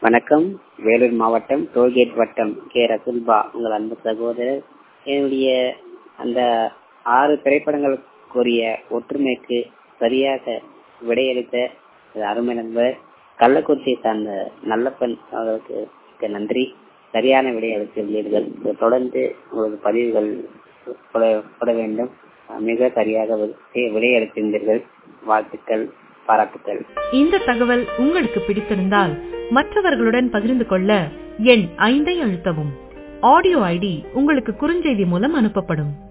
வணக்கம் வேலூர் மாவட்டம் டோல்கேட் வட்டம் கே ரசுல்பா உங்கள் அன்பு சகோதரர் என்னுடைய அந்த ஆறு திரைப்படங்களுக்குரிய ஒற்றுமைக்கு சரியாக விடையளித்த அருமை நண்பர் கள்ளக்குறிச்சியை சார்ந்த நல்லப்பன் அவர்களுக்கு மிக்க நன்றி சரியான விடை அளித்துள்ளீர்கள் தொடர்ந்து உங்களது பதிவுகள் போட வேண்டும் மிக சரியாக விடை அளித்திருந்தீர்கள் வாழ்த்துக்கள் பாராட்டுக்கள் இந்த தகவல் உங்களுக்கு பிடித்திருந்தால் மற்றவர்களுடன் பகிர்ந்து கொள்ள எண் ஐந்தை அழுத்தவும் ஆடியோ ஐடி உங்களுக்கு குறுஞ்செய்தி மூலம் அனுப்பப்படும்